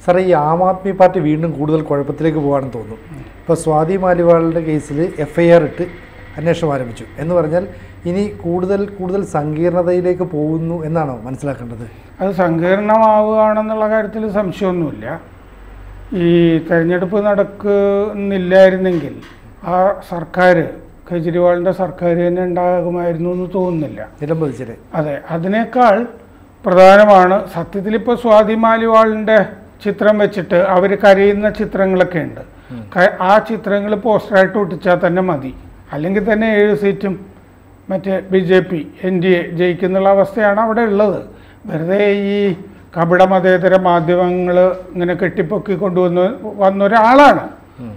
സാറേ ഈ ആം ആദ്മി പാർട്ടി വീണ്ടും കൂടുതൽ കുഴപ്പത്തിലേക്ക് പോകാണെന്ന് തോന്നുന്നു ഇപ്പോൾ സ്വാതി മാലിവാളിൻ്റെ കേസിൽ എഫ് ഐ ആർ ഇട്ട് അന്വേഷണം ആരംഭിച്ചു എന്ന് പറഞ്ഞാൽ ഇനി കൂടുതൽ കൂടുതൽ സങ്കീർണതയിലേക്ക് പോകുന്നു എന്നാണോ മനസ്സിലാക്കേണ്ടത് അത് സങ്കീർണമാവുകയാണെന്നുള്ള കാര്യത്തിൽ സംശയമൊന്നുമില്ല ഈ തെരഞ്ഞെടുപ്പ് നടക്കുന്നില്ലായിരുന്നെങ്കിൽ ആ സർക്കാർ കെജ്രിവാളിൻ്റെ സർക്കാർ തന്നെ ഉണ്ടാകുമായിരുന്നു എന്ന് തോന്നുന്നില്ല നിലം പതിച്ചത് അതെ അതിനേക്കാൾ പ്രധാനമാണ് സത്യത്തിൽ ഇപ്പോൾ സ്വാതി മാലിവാളിൻ്റെ ചിത്രം വെച്ചിട്ട് അവർ കരയുന്ന ചിത്രങ്ങളൊക്കെ ഉണ്ട് ക- ആ ചിത്രങ്ങൾ പോസ്റ്ററായിട്ട് ഒട്ടിച്ചാൽ തന്നെ മതി അല്ലെങ്കിൽ തന്നെ ഏഴ് സീറ്റും മറ്റേ B J P N D A ജയിക്കുന്നുള്ള അവസ്ഥയാണ് അവിടെ ഉള്ളത് വെറുതെ ഈ കപട മതേതര മാധ്യമങ്ങൾ ഇങ്ങനെ കെട്ടിപ്പൊക്കി കൊണ്ടുവന്ന് വന്ന ഒരാളാണ്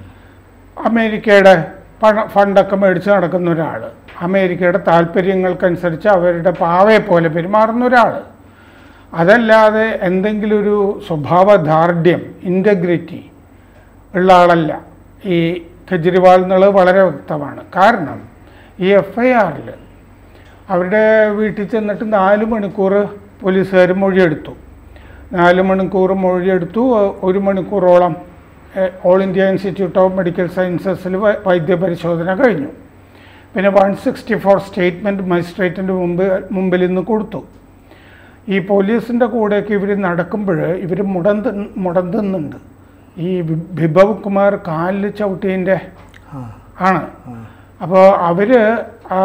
അമേരിക്കയുടെ പണ ഫണ്ടൊക്കെ മേടിച്ച് നടക്കുന്ന ഒരാൾ അമേരിക്കയുടെ താല്പര്യങ്ങൾക്കനുസരിച്ച് അവരുടെ പാവയെ പോലെ പെരുമാറുന്ന ഒരാൾ അതല്ലാതെ എന്തെങ്കിലും ഒരു സ്വഭാവദാർഢ്യം ഇൻറ്റഗ്രിറ്റി ഉള്ള ആളല്ല ഈ കെജ്രിവാൾ എന്നുള്ളത് വളരെ വ്യക്തമാണ് കാരണം ഈ എഫ് ഐ ആറിൽ അവരുടെ വീട്ടിൽ ചെന്നിട്ട് നാല് മണിക്കൂർ പോലീസുകാർ മൊഴിയെടുത്തു നാല് മണിക്കൂർ മൊഴിയെടുത്തു ഒരു മണിക്കൂറോളം എഹ്, all India institute of medical സയൻസസിൽ വ- വൈദ്യപരിശോധന കഴിഞ്ഞു പിന്നെ വൺ സിക്സ്റ്റി ഫോർ സ്റ്റേറ്റ്മെൻറ്റ് മജിസ്ട്രേറ്റിൻ്റെ മുമ്പ് മുമ്പിൽ നിന്ന് കൊടുത്തു ഈ പോലീസിൻ്റെ കൂടെയൊക്കെ ഇവർ നടക്കുമ്പോൾ ഇവർ മുടന്ത് മുടന്തുന്നുണ്ട് ഈ ബി- ബിഭവ് കുമാർ കാലിൽ ചവിട്ടിയതിൻ്റെ ആ ആണ് അപ്പോൾ അവർ ആ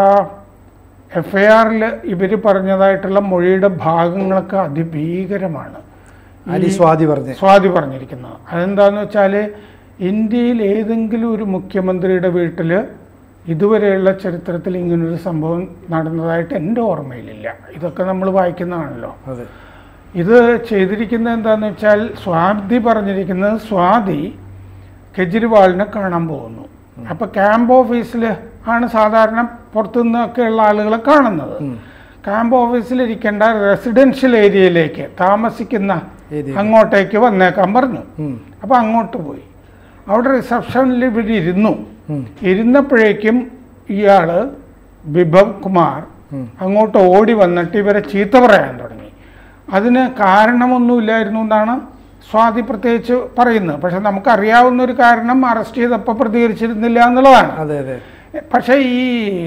എഫ് ഐ ആറിൽ ഇവർ പറഞ്ഞതായിട്ടുള്ള മൊഴിയുടെ ഭാഗങ്ങളൊക്കെ അതിഭീകരമാണ് അലി സ്വാതി പറഞ്ഞ് സ്വാതി പറഞ്ഞിരിക്കുന്നത് അതെന്താന്ന് വെച്ചാൽ ഇന്ത്യയിൽ ഏതെങ്കിലും ഒരു മുഖ്യമന്ത്രിയുടെ വീട്ടിൽ ഇതുവരെയുള്ള ചരിത്രത്തിൽ ഇങ്ങനൊരു സംഭവം നടന്നതായിട്ട് എൻ്റെ ഓർമ്മയിലില്ല ഇതൊക്കെ നമ്മൾ വായിക്കുന്നതാണല്ലോ അതെ ഇത് ചെയ്തിരിക്കുന്നത് എന്താന്ന് വെച്ചാൽ സ്വാതി പറഞ്ഞിരിക്കുന്നത് സ്വാതി കെജ്രിവാളിനെ കാണാൻ പോകുന്നു അപ്പൊ ക്യാമ്പ് ഓഫീസിൽ ആണ് സാധാരണ പുറത്തുനിന്നൊക്കെയുള്ള ആളുകളെ കാണുന്നത് ക്യാമ്പ് ഓഫീസിൽ ഇരിക്കേണ്ട റെസിഡൻഷ്യൽ ഏരിയയിലേക്ക് താമസിക്കുന്ന ഏരിയ അങ്ങോട്ടേക്ക് വന്നേക്കാൻ പറഞ്ഞു ഉം. അപ്പോൾ അങ്ങോട്ട് പോയി അവിടെ റിസപ്ഷനിൽ ഇവർ ഇരുന്നു ഉം. ഇരുന്നപ്പോഴേക്കും ഇയാൾ ബിഭവ് കുമാർ ഉം. അങ്ങോട്ട് ഓടി വന്നിട്ട് ഇവരെ ചീത്ത പറയാൻ തുടങ്ങി അതിന് കാരണമൊന്നുമില്ലായിരുന്നു എന്നാണ് സ്വാതി പ്രത്യേകിച്ച് പറയുന്നത് പക്ഷെ നമുക്കറിയാവുന്ന ഒരു കാരണം അറസ്റ്റ് ചെയ്തപ്പോൾ പ്രതികരിച്ചിരുന്നില്ല എന്നുള്ളതാണ് അതെ അതെ പക്ഷേ ഈ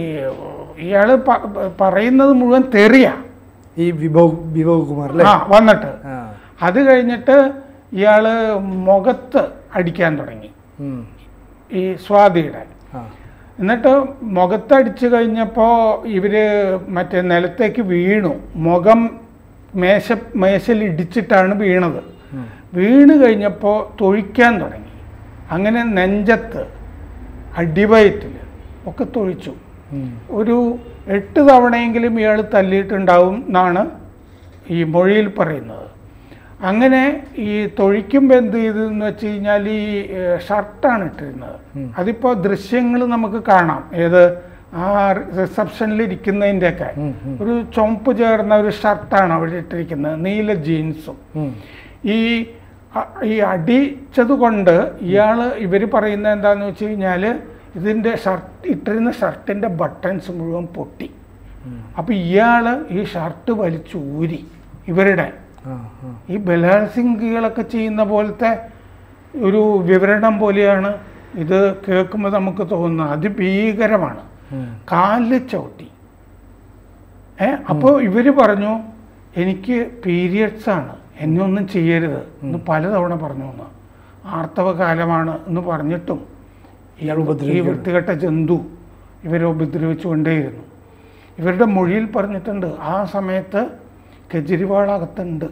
ഇയാൾ പറയുന്നത് മുഴുവൻ തെറിയ ഈ വിഭവ് വിഭവ് കുമാർ അല്ലേ ആ വന്നിട്ട് ആ അത് കഴിഞ്ഞിട്ട് ഇയാൾ മുഖത്ത് അടിക്കാൻ തുടങ്ങി ഉം. ഈ സ്വാതിയുടെ ആ എന്നിട്ട് മുഖത്തടിച്ചു കഴിഞ്ഞപ്പോൾ ഇവർ മറ്റേ നിലത്തേക്ക് വീണു മുഖം മേശ മേശയിൽ ഇടിച്ചിട്ടാണ് വീണത് ഉം. വീണ് കഴിഞ്ഞപ്പോൾ തൊഴിക്കാൻ തുടങ്ങി അങ്ങനെ നെഞ്ചത്ത് അടിവയറ്റിൽ ഒക്കെ തൊഴിച്ചു ഉം. ഒരു എട്ട് തവണയെങ്കിലും ഇയാൾ തല്ലിയിട്ടുണ്ടാവും എന്നാണ് ഈ മൊഴിയിൽ പറയുന്നത് അങ്ങനെ ഈ തൊഴിക്കുമ്പോൾ എന്ത് ചെയ്തെന്ന് വെച്ച് കഴിഞ്ഞാൽ ഈ ഏഹ്, ഷർട്ടാണ് ഇട്ടിരുന്നത് ഉം. അതിപ്പോൾ ദൃശ്യങ്ങൾ നമുക്ക് കാണാം ഏത് ആ റിസപ്ഷനിൽ ഇരിക്കുന്നതിൻ്റെയൊക്കെ ഉം, ഉം. ഒരു ചുമപ്പ് ചേർന്ന ഒരു ഷർട്ടാണ് അവിടെ ഇട്ടിരിക്കുന്നത് നീല ജീൻസും ഉം. ഈ അ- ഈ അടിച്ചത് കൊണ്ട് ഇയാൾ ഇവർ പറയുന്നത് എന്താണെന്ന് വെച്ച് കഴിഞ്ഞാൽ ഇതിൻ്റെ ഷർട്ട് ഇട്ടിരുന്ന ഷർട്ടിൻ്റെ ബട്ടൺസ് മുഴുവൻ പൊട്ടി ഉം. അപ്പോൾ ഇയാൾ ഈ ഷർട്ട് വലിച്ചു ഊരി ഇവരുടെ ആ ആ ഈ ബലാത്സംഗികളൊക്കെ ചെയ്യുന്ന പോലത്തെ ഒരു വിവരണം പോലെയാണ് ഇത് കേൾക്കുമ്പോൾ നമുക്ക് തോന്നുന്നത് അതിഭീകരമാണ് ഉം. കാലിൽ ചവിട്ടി ഏ അപ്പോൾ ഇവർ പറഞ്ഞു എനിക്ക് പീരിയഡ്സ് ആണ് എന്നെ ഒന്നും ചെയ്യരുത് എന്ന് പലതവണ പറഞ്ഞു എന്ന് ആർത്തവ കാലമാണ് എന്ന് പറഞ്ഞിട്ടും ഈ ഇയാൾ ഈ ഉപദ്രവിക്കുകയാണ്. വൃത്തികെട്ട ജന്തു ഇവരെ ഉപദ്രവിച്ചുകൊണ്ടേയിരുന്നു ഇവരുടെ മൊഴിയിൽ പറഞ്ഞിട്ടുണ്ട് ആ സമയത്ത് കെജ്രിവാൾ അകത്തുണ്ട്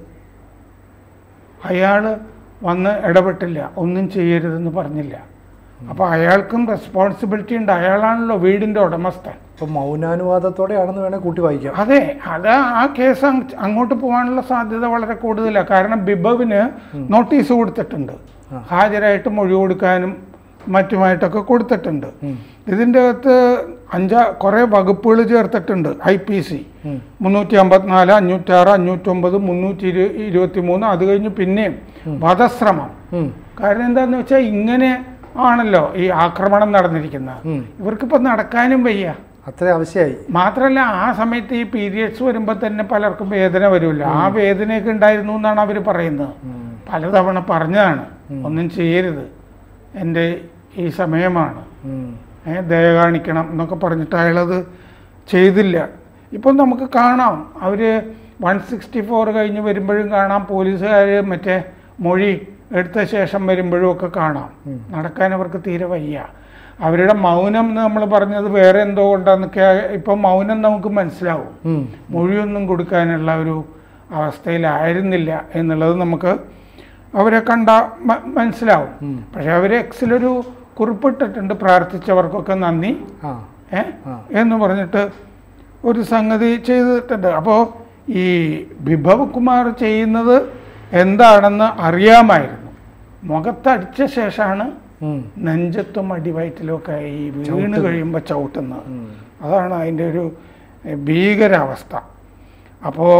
അയാൾ വന്ന് ഇടപെട്ടില്ല ഒന്നും ചെയ്യരുതെന്ന് പറഞ്ഞില്ല അപ്പോൾ അയാൾക്കും റെസ്പോൺസിബിലിറ്റി ഉണ്ട് അയാളാണല്ലോ വീടിൻ്റെ ഉടമസ്ഥൻ അപ്പൊ മൗനാനുവാദത്തോടെയാണെന്ന് വേണേൽ കൂട്ടി വായിക്കാം അതെ അത് ആ കേസ് അങ്- അങ്ങോട്ട് പോകാനുള്ള സാധ്യത വളരെ കൂടുതലാണ് കാരണം ബിബവിന് നോട്ടീസ് കൊടുത്തിട്ടുണ്ട് ഹാജരായിട്ട് മൊഴി കൊടുക്കാനും മറ്റുമായിട്ടൊക്കെ കൊടുത്തിട്ടുണ്ട് ഉം. ഇതിൻ്റെ അകത്ത് അഞ്ചാ കുറേ വകുപ്പുകൾ ചേർത്തിട്ടുണ്ട് ഐ പി സി ഉം. മുന്നൂറ്റി അമ്പത്തിനാല് അഞ്ഞൂറ്റാറ് അഞ്ഞൂറ്റൊമ്പത് മുന്നൂറ്റി ഇരു ഇരുപത്തി മൂന്ന് അത് കഴിഞ്ഞ് പിന്നെയും വധശ്രമം ഉം. കാരണം എന്താണെന്ന് വെച്ചാൽ ഇങ്ങനെ ആണല്ലോ ഈ ആക്രമണം നടന്നിരിക്കുന്നത് ഉം. ഇവർക്കിപ്പോൾ നടക്കാനും വയ്യ അത്ര ആവശ്യമായി മാത്രമല്ല ആ സമയത്ത് ഈ പീരിയഡ്സ് വരുമ്പോൾ തന്നെ പലർക്കും വേദന വരുമല്ലോ ആ വേദനയൊക്കെ ഉണ്ടായിരുന്നു എന്നാണ് അവർ പറയുന്നത് പലതവണ പറഞ്ഞതാണ് ഒന്നും ചെയ്യരുത് എൻ്റെ ഈ സമയമാണ് ഏ, ദയ കാണിക്കണം എന്നൊക്കെ പറഞ്ഞിട്ട് അയാളത് ചെയ്തില്ല ഇപ്പം നമുക്ക് കാണാം അവർ വൺ സിക്സ്റ്റി ഫോർ കഴിഞ്ഞ് വരുമ്പോഴും കാണാം പോലീസുകാർ മറ്റേ മൊഴി എടുത്ത ശേഷം വരുമ്പോഴും ഒക്കെ കാണാം നടക്കാൻ അവർക്ക് തീരെ വയ്യ അവരുടെ മൗനം എന്ന് നമ്മൾ പറഞ്ഞത് വേറെ എന്തോ കൊണ്ടാന്നൊക്കെ ഇപ്പം മൗനം നമുക്ക് മനസ്സിലാവും മൊഴിയൊന്നും കൊടുക്കാനുള്ള ഒരു അവസ്ഥയിലായിരുന്നില്ല എന്നുള്ളത് നമുക്ക് അവരെ കണ്ട മ- മനസ്സിലാവും പക്ഷെ അവർ എക്സിലൊരു കുറിപ്പിട്ടിട്ടുണ്ട് പ്രാർത്ഥിച്ചവർക്കൊക്കെ നന്ദി ആ ഏ എന്ന് പറഞ്ഞിട്ട് ഒരു സംഗതി ചെയ്തിട്ടുണ്ട് അപ്പോൾ ഈ വിഭവ് കുമാർ ചെയ്യുന്നത് എന്താണെന്ന് അറിയാമായിരുന്നു മുഖത്തടിച്ച ശേഷമാണ് ഉം. നെഞ്ചത്തും അടിവയറ്റിലും ഒക്കെ ഈ വീണ് കഴിയുമ്പോൾ ചവിട്ടുന്നത് അതാണ് അതിൻ്റെ ഒരു എഹ്, ഭീകരാവസ്ഥ അപ്പോൾ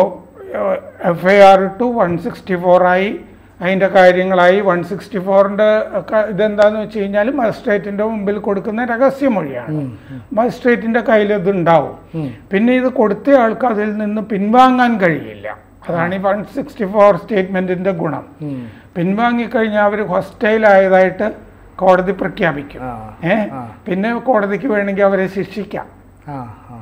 F I R two one sixty ഫോറായി അതിൻ്റെ കാര്യങ്ങളായി വൺ സിക്സ്റ്റി ഫോറിൻ്റെ ഇതെന്താന്ന് വെച്ച് കഴിഞ്ഞാൽ മജിസ്ട്രേറ്റിൻ്റെ മുമ്പിൽ കൊടുക്കുന്ന രഹസ്യമൊഴിയാണ് മജിസ്ട്രേറ്റിൻ്റെ കയ്യിൽ ഇത് ഉണ്ടാവും പിന്നെ ഇത് കൊടുത്ത ആൾക്ക് അതിൽ നിന്ന് പിൻവാങ്ങാൻ കഴിയില്ല അതാണ് ഈ വൺ സിക്സ്റ്റി ഫോർ സ്റ്റേറ്റ്മെൻറ്റിൻ്റെ ഗുണം ഉം. പിൻവാങ്ങിക്കഴിഞ്ഞാൽ അവർ ഹൊസ്റ്റൈലായതായിട്ട് കോടതി പ്രഖ്യാപിക്കും ആ. ഏ ആ. പിന്നെ കോടതിക്ക് വേണമെങ്കിൽ അവരെ ശിക്ഷിക്കാം ആ ആ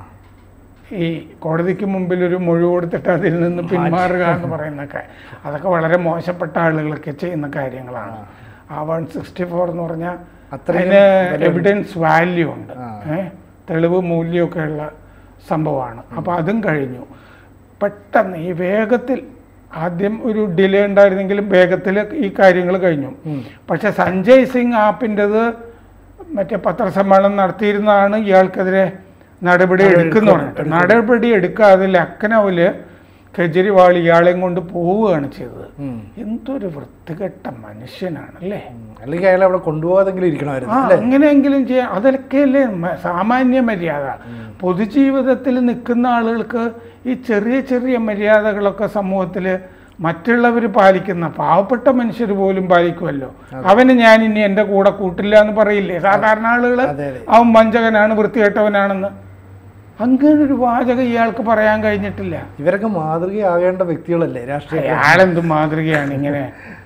ഈ കോടതിക്ക് മുമ്പിൽ ഒരു മൊഴി കൊടുത്തിട്ട് അതിൽ നിന്ന് പിന്മാറുക എന്ന് പറയുന്നൊക്കെ അതൊക്കെ വളരെ മോശപ്പെട്ട ആളുകളൊക്കെ ചെയ്യുന്ന കാര്യങ്ങളാണ് ആ വൺ സിക്സ്റ്റി ഫോർ എന്ന് പറഞ്ഞാൽ അത്രയും അതിന് എവിഡൻസ് വാല്യൂ ഉണ്ട് ആ. ഏ തെളിവ് മൂല്യമൊക്കെ ഉള്ള സംഭവമാണ് അപ്പോൾ അതും കഴിഞ്ഞു പെട്ടെന്ന് ഈ വേഗത്തിൽ ആദ്യം ഒരു ഡിലേ ഉണ്ടായിരുന്നെങ്കിലും വേഗത്തിൽ ഈ കാര്യങ്ങൾ കഴിഞ്ഞു പക്ഷെ സഞ്ജയ് സിംഗ് ആപ്പിൻ്റെത് മറ്റേ പത്രസമ്മേളനം നടത്തിയിരുന്നതാണ് ഇയാൾക്കെതിരെ നടപടി എടുക്കുന്നു പറഞ്ഞിട്ട് നടപടി എടുക്കാതെ ലക്നൌവില് കെജ്രിവാൾ ഇയാളെയും കൊണ്ട് പോവുകയാണ് ചെയ്തത് ഉം. എന്തൊരു വൃത്തികെട്ട മനുഷ്യനാണ് അല്ലേ ഉം. അല്ലെങ്കിൽ അയാളെ അവിടെ കൊണ്ടുപോകാതെങ്കിലും ഇരിക്കണമായിരുന്നു ആ അങ്ങനെയെങ്കിലും ചെയ്യാം അതൊക്കെയല്ലേ മ- സാമാന്യ മര്യാദ പൊതുജീവിതത്തിൽ നിൽക്കുന്ന ആളുകൾക്ക് ഈ ചെറിയ ചെറിയ മര്യാദകളൊക്കെ സമൂഹത്തിൽ മറ്റുള്ളവർ പാലിക്കുന്ന പാവപ്പെട്ട മനുഷ്യർ പോലും പാലിക്കുമല്ലോ അവന് ഞാൻ ഇനി എൻ്റെ കൂടെ കൂട്ടില്ല എന്ന് പറയില്ലേ സാധാരണ ആളുകൾ അതെ അതെ അവൻ വഞ്ചകനാണ് വൃത്തികെട്ടവനാണെന്ന് അങ്ങനെ ഒരു വാചകം ഇയാൾക്ക് പറയാൻ കഴിഞ്ഞിട്ടില്ല ഇവരൊക്കെ മാതൃകയാകേണ്ട വ്യക്തികളല്ലേ രാഷ്ട്രീയ അയാളെന്ത് മാതൃകയാണ് ഇങ്ങനെ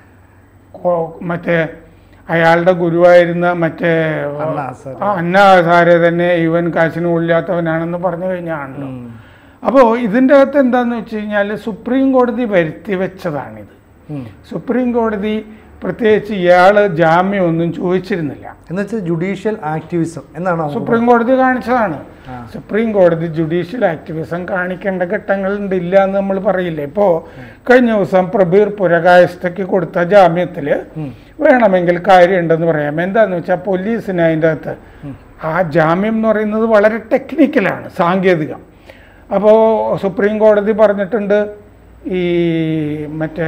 കോ- മറ്റേ അയാളുടെ ഗുരുവായിരുന്ന മറ്റേ അണ്ണാ ഹസാരെ. ആ അന്ന ഹസാരെ തന്നെ ഇവൻ കാശിന് കൊള്ളില്ലാത്തവനാണെന്ന് പറഞ്ഞു കഴിഞ്ഞാണല്ലോ അപ്പോൾ ഇതിൻ്റെ അകത്ത് എന്താന്ന് വെച്ച് കഴിഞ്ഞാൽ സുപ്രീം കോടതി വരുത്തി വെച്ചതാണിത് സുപ്രീം കോടതി പ്രത്യേകിച്ച് ഇയാൾ ജാമ്യം ഒന്നും ചോദിച്ചിരുന്നില്ല എന്ന് വെച്ചാൽ ജുഡീഷ്യൽ ആക്ടിവിസം എന്നാണ് നമുക്ക് സുപ്രീം കോടതി കാണിച്ചതാണ് ആ. സുപ്രീം കോടതി ജുഡീഷ്യൽ ആക്ടിവിസം കാണിക്കേണ്ട ഘട്ടങ്ങളുണ്ട് ഇല്ല എന്ന് നമ്മൾ പറയില്ല ഇപ്പോൾ കഴിഞ്ഞ ദിവസം പ്രബീർ പുരകായസ്ഥയ്ക്ക് കൊടുത്ത ജാമ്യത്തിൽ വേണമെങ്കിൽ കാര്യമുണ്ടെന്ന് പറയാം എന്താന്ന് വെച്ചാൽ പോലീസിന് അതിൻ്റെ അകത്ത് ആ ജാമ്യം എന്ന് പറയുന്നത് വളരെ ടെക്നിക്കലാണ് സാങ്കേതികം അപ്പോൾ സുപ്രീം കോടതി പറഞ്ഞിട്ടുണ്ട് ഈ മറ്റേ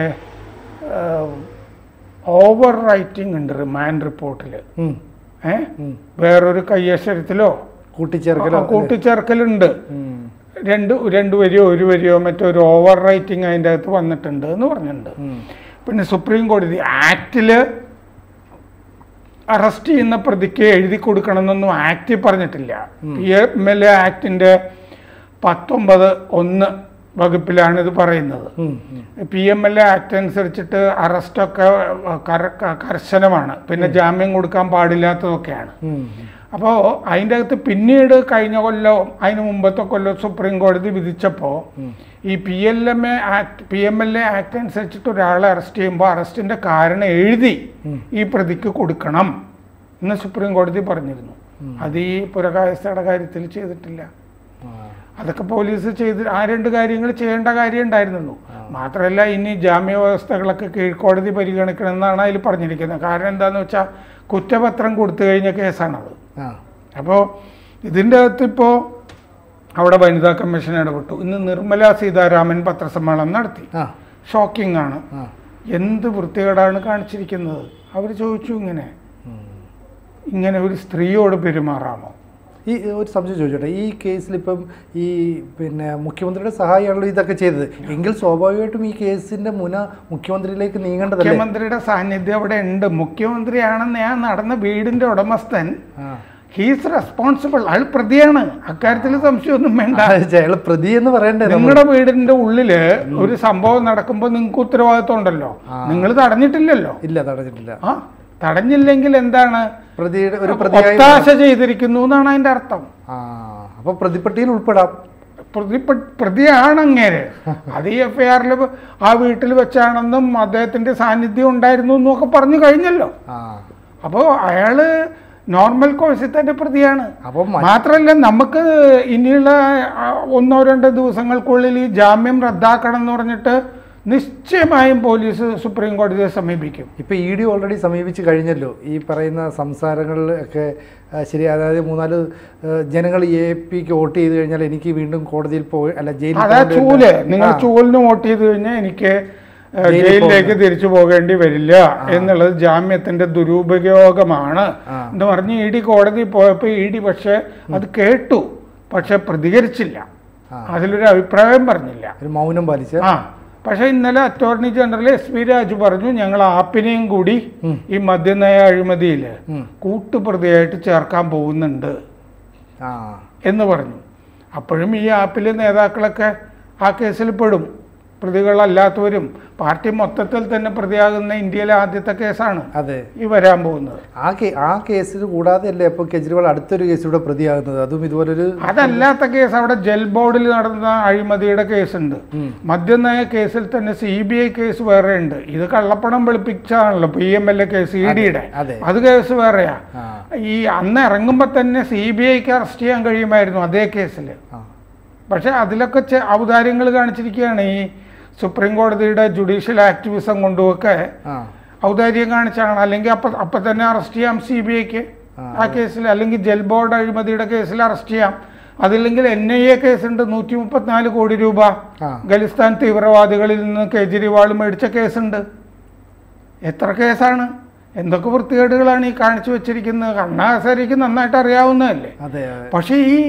ഓവർ റൈറ്റിംഗ് ഉണ്ട് റിമാൻഡ് റിപ്പോർട്ടിൽ ഉം. ഏ വേറൊരു കയ്യക്ഷരത്തിലോ കൂട്ടിച്ചേർക്കലോ ആ, കൂട്ടിച്ചേർക്കലുണ്ട് ഉം. രണ്ട് രണ്ട് വരിയോ ഒരു വരിയോ മറ്റോ ഒരു ഓവർ റൈറ്റിംഗ് അതിൻ്റെ അകത്ത് വന്നിട്ടുണ്ട് എന്ന് പറഞ്ഞിട്ടുണ്ട് ഉം. പിന്നെ സുപ്രീം കോടതി ആക്റ്റിൽ അറസ്റ്റ് ചെയ്യുന്ന പ്രതിക്ക് എഴുതി കൊടുക്കണമെന്നൊന്നും ആക്റ്റിൽ പറഞ്ഞിട്ടില്ല പി എം എൽ എ ആക്ടിൻ്റെ പത്തൊമ്പത് ഒന്ന് വകുപ്പിലാണ് ഇത് പറയുന്നത് ഉം. ഉം. P M L A act അനുസരിച്ചിട്ട് അറസ്റ്റൊക്കെ കര- ക- കർശനമാണ് പിന്നെ ജാമ്യം കൊടുക്കാൻ പാടില്ലാത്തതൊക്കെയാണ് ഉം. അപ്പോൾ അതിൻ്റെ അകത്ത് പിന്നീട് കഴിഞ്ഞ കൊല്ലം അതിന് മുമ്പത്തെ കൊല്ലം സുപ്രീം കോടതി വിധിച്ചപ്പോൾ ഈ P L M A act P M L A act അനുസരിച്ചിട്ട് ഒരാളെ അറസ്റ്റ് ചെയ്യുമ്പോൾ അറസ്റ്റിൻ്റെ കാരണം എഴുതി ഈ പ്രതിക്ക് കൊടുക്കണം എന്ന് സുപ്രീം കോടതി പറഞ്ഞിരുന്നു അത് ഈ പുരകായസ്ഥയുടെ കാര്യത്തിൽ ചെയ്തിട്ടില്ല ആ. അതൊക്കെ പോലീസ് ചെയ്ത് ആ രണ്ട് കാര്യങ്ങൾ ചെയ്യേണ്ട കാര്യം ഉണ്ടായിരുന്നുള്ളൂ മാത്രമല്ല ഇനി ജാമ്യ വ്യവസ്ഥകളൊക്കെ കീഴ്ക്കോടതി പരിഗണിക്കണമെന്നാണ് അതിൽ പറഞ്ഞിരിക്കുന്നത് കാരണം എന്താണെന്ന് വെച്ചാൽ കുറ്റപത്രം കൊടുത്തു കഴിഞ്ഞ കേസാണത് ആ. അപ്പോൾ ഇതിൻ്റെ അകത്ത് ഇപ്പോൾ അവിടെ വനിതാ കമ്മീഷൻ ഇടപെട്ടു ഇന്ന് നിർമ്മല സീതാരാമൻ പത്രസമ്മേളനം നടത്തി ആ. ഷോക്കിംഗ് ആണ് ആ. എന്ത് വൃത്തികേടാണ് കാണിച്ചിരിക്കുന്നത് അവർ ചോദിച്ചു ഇങ്ങനെ ഇങ്ങനെ ഒരു സ്ത്രീയോട് പെരുമാറാമോ ഈ ഒരു സംശയം ചോദിച്ചോട്ടെ ഈ കേസിൽ ഇപ്പം ഈ പിന്നെ മുഖ്യമന്ത്രിയുടെ സഹായിയാണല്ലോ ഇതൊക്കെ ചെയ്തത് എങ്കിൽ സ്വാഭാവികമായിട്ടും ഈ കേസിന്റെ മുന മുഖ്യമന്ത്രിയിലേക്ക് നീങ്ങേണ്ടതല്ലേ മുഖ്യമന്ത്രിയുടെ സാന്നിധ്യം അവിടെ ഉണ്ട് മുഖ്യമന്ത്രിയാണെന്ന് ഞാൻ നടന്ന വീടിന്റെ ഉടമസ്ഥൻ ആ. ഹീസ് റെസ്പോൺസിബിൾ അയാൾ പ്രതിയാണ് അക്കാര്യത്തിൽ സംശയമൊന്നും വേണ്ട അയാൾ പ്രതി എന്ന് പറയണ്ടേ നമ്മൾ? നിങ്ങളുടെ വീടിന്റെ ഉള്ളില് ഒരു സംഭവം നടക്കുമ്പോൾ നിങ്ങൾക്ക് ഉത്തരവാദിത്വം ഉണ്ടല്ലോ നിങ്ങൾ തടഞ്ഞിട്ടില്ലല്ലോ ഇല്ല തടഞ്ഞിട്ടില്ല ആ തടഞ്ഞില്ലെങ്കിൽ എന്താണ് പ്രതിയുടെ ഒരു പ്രതിയായി ഒത്താശ ചെയ്തിരിക്കുന്നു എന്നാണ് അതിന്റെ അർത്ഥം ആ അപ്പൊ പ്രതിപ്പട്ടിയിൽ ഉൾപ്പെടാം പ്രതി പ്രതിയാണ് അങ്ങേര് അത് ഈ എഫ് ഐ ആറിൽ ആ വീട്ടിൽ വെച്ചാണെന്നും അദ്ദേഹത്തിന്റെ സാന്നിധ്യം ഉണ്ടായിരുന്നു എന്നൊക്കെ പറഞ്ഞു കഴിഞ്ഞല്ലോ ആ അപ്പോൾ അയാള് നോർമൽ കോഴ്സിൽ തന്നെ പ്രതിയാണ് അപ്പൊ മ- മാത്രമല്ല നമുക്ക് ഇനിയുള്ള ആ, ഒന്നോ രണ്ടോ ദിവസങ്ങൾക്കുള്ളിൽ ഈ ജാമ്യം റദ്ദാക്കണം എന്ന് പറഞ്ഞിട്ട് നിശ്ചയമായും പോലീസ് സുപ്രീം കോടതിയെ സമീപിക്കും ഇപ്പൊ ഇ ഡി ഓൾറെഡി സമീപിച്ച് കഴിഞ്ഞല്ലോ ഈ പറയുന്ന സംസാരങ്ങളിൽ ഒക്കെ ആ, ശരി അതായത് മൂന്നാല് ജനങ്ങൾ എ പിക്ക് വോട്ട് ചെയ്ത് കഴിഞ്ഞാൽ എനിക്ക് വീണ്ടും കോടതിയിൽ പോയി അല്ല ജയിലിൽ അതാ പോകേണ്ടി ചൂല് വരില്ല. നിങ്ങൾ ആ, ചൂലിന് വോട്ട് ചെയ്ത് കഴിഞ്ഞാൽ എനിക്ക് ഏ, ജയിലിൽ ജയിലിലേക്ക് തിരിച്ചു പോകേണ്ടി വരില്ല എന്നുള്ളത് ജാമ്യത്തിന്റെ ദുരുപയോഗമാണ് ആ. എന്ന് പറഞ്ഞ് ഇ ഡി കോടതി പോയപ്പോൾ ഇ ഡി പക്ഷെ അത് കേട്ടു പക്ഷെ പ്രതികരിച്ചില്ല ആ. അതിലൊരു അഭിപ്രായം പറഞ്ഞില്ല ഒരു മൗനം പാലിച്ച് ആ പക്ഷെ ഇന്നലെ attorney general S P Raju പറഞ്ഞു ഞങ്ങൾ ആപ്പിനെയും കൂടി ഈ മദ്യനയ അഴിമതിയിൽ ഉം. കൂട്ടുപ്രതിയായിട്ട് ചേർക്കാൻ പോകുന്നുണ്ട് ആ എന്ന് പറഞ്ഞു അപ്പോഴും ഈ ആപ്പിലെ നേതാക്കളൊക്കെ ആ കേസിൽ പെടും പ്രതികളല്ലാത്തവരും പാർട്ടി മൊത്തത്തിൽ തന്നെ പ്രതിയാകുന്ന ഇന്ത്യയിലെ ആദ്യത്തെ കേസാണ് അതെ ഈ വരാൻ പോകുന്നത് ആ കേ ആ കേസിൽ കൂടാതെ അല്ലേ അപ്പോൾ കെജ്രിവാൾ അടുത്തൊരു കേസിലൂടെ പ്രതിയാകുന്നത് അതും ഇതുപോലൊരു അതല്ലാത്ത കേസ് അവിടെ ജൽ ബോർഡിൽ നടന്ന അഴിമതിയുടെ കേസുണ്ട് ഉം. മദ്യനയ കേസിൽ തന്നെ സി ബി ഐ കേസ് വേറെ ഉണ്ട് ഇത് കള്ളപ്പണം വെളുപ്പിച്ചാണല്ലോ P M L A case E ഡിയുടെ അതെ അത് കേസ് വേറെയാ ആ ഈ അന്ന് ഇറങ്ങുമ്പോൾ തന്നെ സി ബി ഐക്ക് അറസ്റ്റ് ചെയ്യാൻ കഴിയുമായിരുന്നു അതേ കേസിൽ ആ പക്ഷെ അതിലൊക്കെ ചെ- ഔദാര്യങ്ങൾ കാണിച്ചിരിക്കുകയാണ് ഈ സുപ്രീം കോടതിയുടെ ജുഡീഷ്യൽ ആക്ടിവിസം കൊണ്ടുമൊക്കെ ആ ഔദാര്യം കാണിച്ചാണ് അല്ലെങ്കിൽ അപ്പം അപ്പം തന്നെ അറസ്റ്റ് ചെയ്യാം സി ബി ഐക്ക് ആ, ആ കേസിൽ അല്ലെങ്കിൽ ജൽ ബോർഡ് അഴിമതിയുടെ കേസിൽ അറസ്റ്റ് ചെയ്യാം അതില്ലെങ്കിൽ എൻ ഐ എ കേസുണ്ട് നൂറ്റി മുപ്പത്തിനാല് കോടി രൂപ ആ ഖലിസ്ഥാൻ തീവ്രവാദികളിൽ നിന്ന് കേജ്രിവാൾ മേടിച്ച കേസുണ്ട് എത്ര കേസാണ് എന്തൊക്കെ വൃത്തികേടുകളാണ് ഈ കാണിച്ചു വെച്ചിരിക്കുന്നത് കണ്ണാസരിക്ക് നന്നായിട്ട് അറിയാവുന്നതല്ലേ അതെ അതെ പക്ഷേ ഈ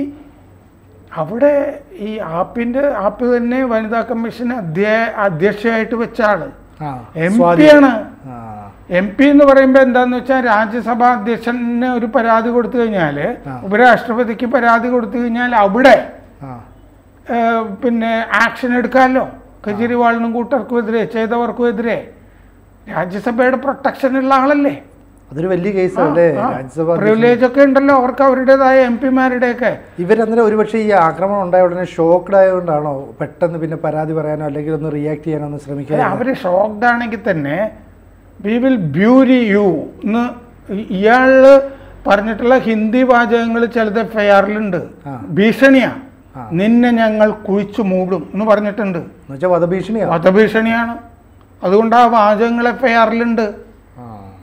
അവിടെ ഈ ആപ്പിന്റെ ആപ്പ് തന്നെ വനിതാ കമ്മീഷൻ അധ്യ അധ്യക്ഷയായിട്ട് വെച്ച ആള് ആ എം സ്വാധീനം. പി ആണ് ആ എം പി എന്ന് പറയുമ്പോൾ എന്താന്ന് വെച്ചാൽ രാജ്യസഭാ അധ്യക്ഷന് ഒരു പരാതി കൊടുത്തു കഴിഞ്ഞാൽ ആ. ഉപരാഷ്ട്രപതിക്ക് പരാതി കൊടുത്തു കഴിഞ്ഞാൽ അവിടെ ആ ഏഹ്, പിന്നെ ആക്ഷൻ എടുക്കാമല്ലോ കെജ്രിവാളിനും കൂട്ടർക്കും എതിരെ ചെയ്തവർക്കും എതിരെ രാജ്യസഭയുടെ പ്രൊട്ടക്ഷൻ ഉള്ള ആളല്ലേ അതൊരു വലിയ കേസല്ലേ രാജ്യസഭ അധ്യക്ഷൻ. പ്രിവിലേജ് ഒക്കെ ഉണ്ടല്ലോ അവർക്ക് അവരുടേതായ എം പിമാരുടെയൊക്കെ ഇവരന്നേരം ഒരുപക്ഷെ ഈ ആക്രമണം ഉണ്ടായ ഉടനെ ഷോക്ക്ഡ് ആയതുകൊണ്ടാണോ പെട്ടെന്ന് പിന്നെ പരാതി പറയാനോ അല്ലെങ്കിൽ ഒന്ന് റിയാക്ട് ചെയ്യാനോ ഒന്ന് ശ്രമിക്കുക അല്ല അവർ ഷോക്ക്ഡ് ആണെങ്കിൽ തന്നെ വി വിൽ ബ്യൂരി യു എന്ന് ഇയാൾ പറഞ്ഞിട്ടുള്ള ഹിന്ദി വാചകങ്ങൾ ചിലത് എഫ് ഐ ആറിലുണ്ട് ആ. ഭീഷണിയാ ആ. നിന്നെ ഞങ്ങൾ കുഴിച്ചു മൂടും എന്ന് പറഞ്ഞിട്ടുണ്ട് എന്ന് വെച്ചാൽ വധഭീഷണിയാ വധഭീഷണിയാണ് അതുകൊണ്ട് ആ വാചകങ്ങൾ എഫ് ഐ ആറിലുണ്ട് ആ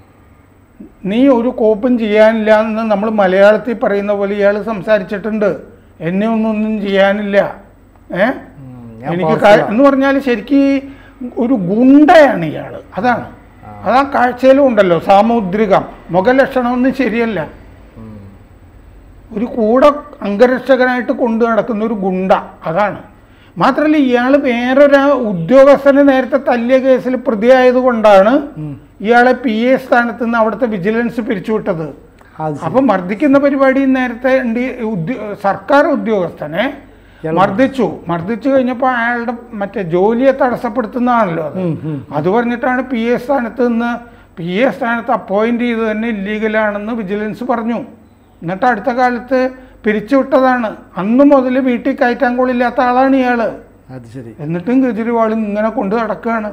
നീ ഒരു കോപ്പും ചെയ്യാനില്ല എന്ന് നമ്മൾ മലയാളത്തിൽ പറയുന്ന പോലെ ഇയാൾ സംസാരിച്ചിട്ടുണ്ട് എന്നെ ഒന്നും ഒന്നും ചെയ്യാനില്ല ഏ ഉം, ഞാൻ എനിക്ക് powerful കാ- എന്ന് പറഞ്ഞാൽ ശരിക്കും ഒരു ഗുണ്ടയാണ് ഇയാൾ അതാണ് അതാ കാഴ്ചയിലും ഉണ്ടല്ലോ സാമുദ്രികം മുഖലക്ഷണമൊന്നും ശരിയല്ല ഉം. ഒരു കൂടെ അംഗരക്ഷകനായിട്ട് കൊണ്ടു നടക്കുന്ന ഒരു ഗുണ്ട അതാണ് മാത്രമല്ല ഇയാൾ വേറൊരു ഉദ്യോഗസ്ഥനെ നേരത്തെ തല്ലിയ കേസിൽ പ്രതിയായതുകൊണ്ടാണ് ഉം. ഇയാളെ പി എ സ്ഥാനത്ത് നിന്ന് അവിടുത്തെ വിജിലൻസ് പിരിച്ചുവിട്ടത് അത് ശരി. അപ്പൊ മർദ്ദിക്കുന്ന പരിപാടി നേരത്തെ ഉണ്ട് ഈ ഉദ്യോ- സർക്കാർ ഉദ്യോഗസ്ഥനെ ഇയാൾ മർദ്ദിച്ചു മർദ്ദിച്ചു കഴിഞ്ഞപ്പോൾ അയാളുടെ മറ്റേ ജോലിയെ തടസ്സപ്പെടുത്തുന്നതാണല്ലോ അത് ഉം, ഉം. അത് പറഞ്ഞിട്ടാണ് പി എ സ്ഥാനത്ത് നിന്ന് പി എ സ്ഥാനത്ത് അപ്പോയിന്റ് ചെയ്ത് തന്നെ ഇല്ലീഗലാണെന്ന് വിജിലൻസ് പറഞ്ഞു എന്നിട്ട് അടുത്ത കാലത്ത് പിരിച്ചുവിട്ടതാണ് അന്ന് മുതൽ വീട്ടിൽ കയറ്റാൻ കൊള്ളില്ലാത്ത ആളാണ് ഇയാള് അത് ശരി എന്നിട്ടും കെജ്രിവാൾ ഇങ്ങനെ കൊണ്ടു നടക്കുകയാണ്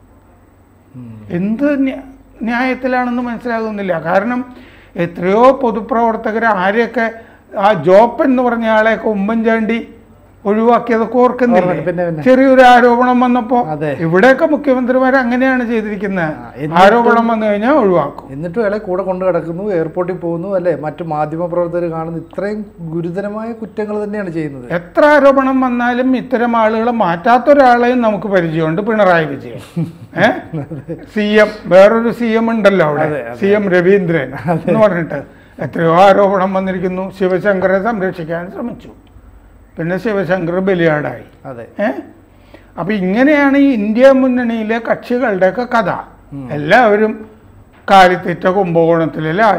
ഉം. എന്ത് ന്യ- ന്യായത്തിലാണെന്ന് മനസ്സിലാകുന്നില്ല കാരണം എത്രയോ പൊതുപ്രവർത്തകർ ആരെയൊക്കെ ആ ജോപ്പ് എന്ന് പറഞ്ഞ ആളെയൊക്കെ ഉമ്മൻചാണ്ടി ഒഴിവാക്കിയതൊക്കെ ഓർക്കുന്നില്ലേ ഓർമ്മ- പിന്നെ, പിന്നെ. ചെറിയൊരു ആരോപണം വന്നപ്പോ അതെ. ഇവിടെയൊക്കെ മുഖ്യമന്ത്രിമാർ അങ്ങനെയാണ് ചെയ്തിരിക്കുന്നത് ആ, എന്നിട്ടും- ആരോപണം വന്നു കഴിഞ്ഞാൽ ഒഴിവാക്കും എന്നിട്ടും അയാളെ കൂടെ കൊണ്ട് കിടക്കുന്നു എയർപോർട്ടിൽ പോകുന്നു അല്ലേ മറ്റു മാധ്യമ പ്രവർത്തകർ കാണുന്നു ഇത്രയും ഗുരുതരമായ കുറ്റങ്ങൾ തന്നെയാണ് ചെയ്യുന്നത് എത്ര ആരോപണം വന്നാലും ഇത്തരം ആളുകളെ മാറ്റാത്ത ഒരാളെയും നമുക്ക് പരിചയമുണ്ട് Pinarayi Vijayan A C M വേറൊരു സി എം ഉണ്ടല്ലോ അവിടെ അതെ, അതെ. സി എം രവീന്ദ്രൻ എന്ന് പറഞ്ഞിട്ട് എത്രയോ ആരോപണം വന്നിരിക്കുന്നു ശിവശങ്കറെ സംരക്ഷിക്കാൻ ശ്രമിച്ചു പിന്നെ ശിവശങ്കർ ബലിയാടായി അതെ ഏ അപ്പൊ ഇങ്ങനെയാണ് ഈ ഇന്ത്യ മുന്നണിയിലെ കക്ഷികളുടെയൊക്കെ കഥ എല്ലാവരും കാലിത്തീറ്റ കുംഭകോണത്തിലെ ലാലു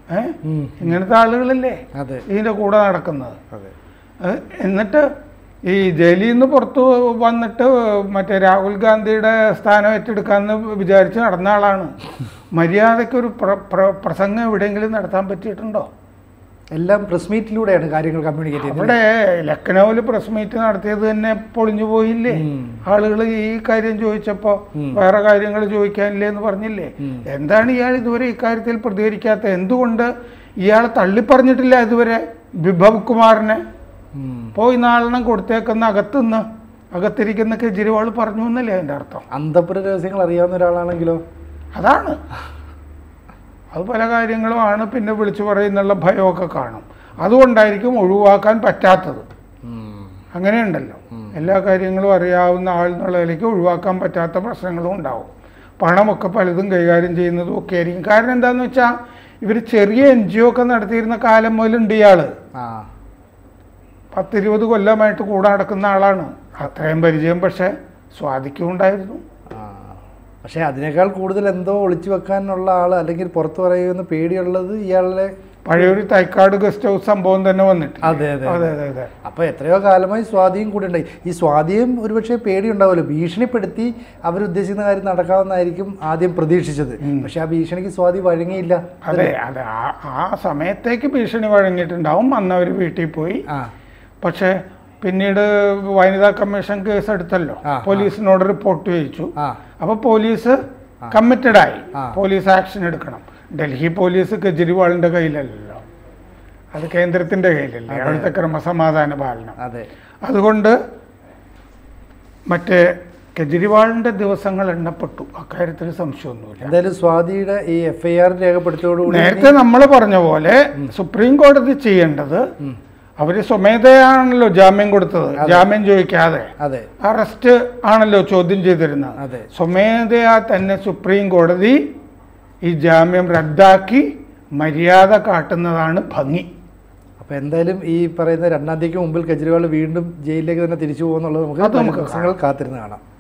ഏ ഉം. ഇങ്ങനത്തെ ആളുകളല്ലേ അതെ ഇതിൻ്റെ കൂടെ നടക്കുന്നത് അതെ ഏഹ് എന്നിട്ട് ഈ ജയിലിൽ നിന്ന് പുറത്തു വന്നിട്ട് മറ്റേ രാഹുൽ ഗാന്ധിയുടെ സ്ഥാനം ഏറ്റെടുക്കാമെന്ന് വിചാരിച്ച് നടന്ന ആളാണ് മര്യാദയ്ക്ക് ഒരു പ്ര- പ്ര- പ്രസംഗം എവിടെയെങ്കിലും നടത്താൻ പറ്റിയിട്ടുണ്ടോ എല്ലാം പ്രസ് മീറ്റിലൂടെയാണ് കാര്യങ്ങൾ കമ്മ്യൂണിക്കേറ്റ് ചെയ്യുന്നത് അവിടെ ലക്നൌവിൽ പ്രസ് മീറ്റ് നടത്തിയത് തന്നെ പൊളിഞ്ഞു പോയില്ലേ ഉം. ആളുകൾ ഈ കാര്യം ചോദിച്ചപ്പോൾ ഉം. വേറെ കാര്യങ്ങൾ ചോദിക്കാനില്ലേ എന്ന് പറഞ്ഞില്ലേ ഉം. എന്താണ് ഇയാൾ ഇതുവരെ ഇക്കാര്യത്തിൽ പ്രതികരിക്കാത്ത എന്തുകൊണ്ട് ഇയാളെ തള്ളിപ്പറഞ്ഞിട്ടില്ല ഇതുവരെ വിഭവ് കുമാറിനെ ഉം. പോയി നാലെണ്ണം കൊടുത്തേക്കുന്ന അകത്തുനിന്ന് അകത്തിരിക്കുന്ന കെജ്രിവാൾ പറഞ്ഞു എന്നല്ലേ അതിൻ്റെ അർത്ഥം അന്തപുര രഹസ്യങ്ങൾ അറിയാവുന്ന ഒരാളാണെങ്കിലോ അതാണ് അത് പല കാര്യങ്ങളുമാണ് പിന്നെ വിളിച്ചു പറയുന്നുള്ള ഭയമൊക്കെ കാണും അതുകൊണ്ടായിരിക്കും ഒഴിവാക്കാൻ പറ്റാത്തത് ഉം. അങ്ങനെയുണ്ടല്ലോ എല്ലാ കാര്യങ്ങളും അറിയാവുന്ന ആൾ എന്നുള്ള നിലയ്ക്ക് ഒഴിവാക്കാൻ പറ്റാത്ത പ്രശ്നങ്ങളും ഉണ്ടാവും പണമൊക്കെ പലതും കൈകാര്യം ചെയ്യുന്നതും ഒക്കെ ആയിരിക്കും കാരണം എന്താണെന്ന് വെച്ചാൽ ഇവർ ചെറിയ എൻ ജി ഒ ഒക്കെ നടത്തിയിരുന്ന കാലം മുതലുണ്ട് ഇയാൾ ആ പത്തിരുപത് കൊല്ലമായിട്ട് കൂടെ നടക്കുന്ന ആളാണ് അത്രയും പരിചയം പക്ഷേ സ്വാധിക്കും ഉണ്ടായിരുന്നു ആ. പക്ഷേ അതിനേക്കാൾ കൂടുതൽ എന്തോ ഒളിച്ചു വെക്കാനുള്ള ആൾ അല്ലെങ്കിൽ പുറത്തു പറയുമെന്ന് പേടിയുള്ളത് ഇയാളുടെ പഴയൊരു തൈക്കാട് ഗസ്റ്റ് ഹൗസ് സംഭവം തന്നെ വന്നിട്ട് അതെ അതെ അതെ അതെ അതെ അപ്പോൾ എത്രയോ കാലമായി സ്വാധീനം കൂടി ഉണ്ടായി ഈ സ്വാധീനം ഒരുപക്ഷെ പേടി ഉണ്ടാവുമല്ലോ ഭീഷണിപ്പെടുത്തി അവരുദ്ദേശിക്കുന്ന കാര്യം നടക്കാമെന്നായിരിക്കും ആദ്യം പ്രതീക്ഷിച്ചത് പക്ഷെ ആ ഭീഷണിക്ക് സ്വാധീനം വഴങ്ങിയില്ല അതെ അതെ ആ- ആ സമയത്തേക്ക് ഭീഷണി വഴങ്ങിയിട്ടുണ്ടാവും അന്ന് അവർ വീട്ടിൽ പോയി ആ പക്ഷേ പിന്നീട് വനിതാ കമ്മീഷൻ കേസ് എടുത്തല്ലോ ആ, ആ. പോലീസിനോട് റിപ്പോർട്ട് ചെയ്യിച്ചു ആ അപ്പോൾ പോലീസ് കമ്മിറ്റഡ് ആയി ആ. പോലീസ് ആക്ഷൻ എടുക്കണം ഡൽഹി പോലീസ് കെജ്രിവാളിന്റെ കയ്യിലല്ലല്ലോ അത് കേന്ദ്രത്തിന്റെ കയ്യിലല്ലേ അവിടുത്തെ ക്രമസമാധാന പാലനം അതെ അതുകൊണ്ട് മറ്റേ കെജ്രിവാളിന്റെ ദിവസങ്ങൾ എണ്ണപ്പെട്ടു അക്കാര്യത്തിൽ സംശയമൊന്നുമില്ല എന്തായാലും സ്വാതിയുടെ ഈ എഫ് ഐ ആർ രേഖപ്പെടുത്തിയോടുകൂടി നേരത്തെ നമ്മൾ പറഞ്ഞ പോലെ സുപ്രീം കോടതി ചെയ്യേണ്ടത് ഉം. അവര് സ്വമേധയാണല്ലോ ജാമ്യം കൊടുത്തത് ജാമ്യം ചോദിക്കാതെ അതെ അറസ്റ്റ് ആണല്ലോ ചോദ്യം ചെയ്തിരുന്നത് അതെ സ്വമേധയാ തന്നെ സുപ്രീം കോടതി ഈ ജാമ്യം റദ്ദാക്കി മര്യാദ കാട്ടുന്നതാണ് ഭംഗി അപ്പൊ എന്തായാലും ഈ പറയുന്ന രണ്ടാം തീയതിക്ക് മുമ്പിൽ കെജ്രിവാൾ വീണ്ടും ജയിലിലേക്ക് തന്നെ തിരിച്ചു പോകുന്നുള്ളത് നമുക്ക് അത് നമുക്ക് ദിവസങ്ങൾ കാത്തിരുന്ന് കാണാം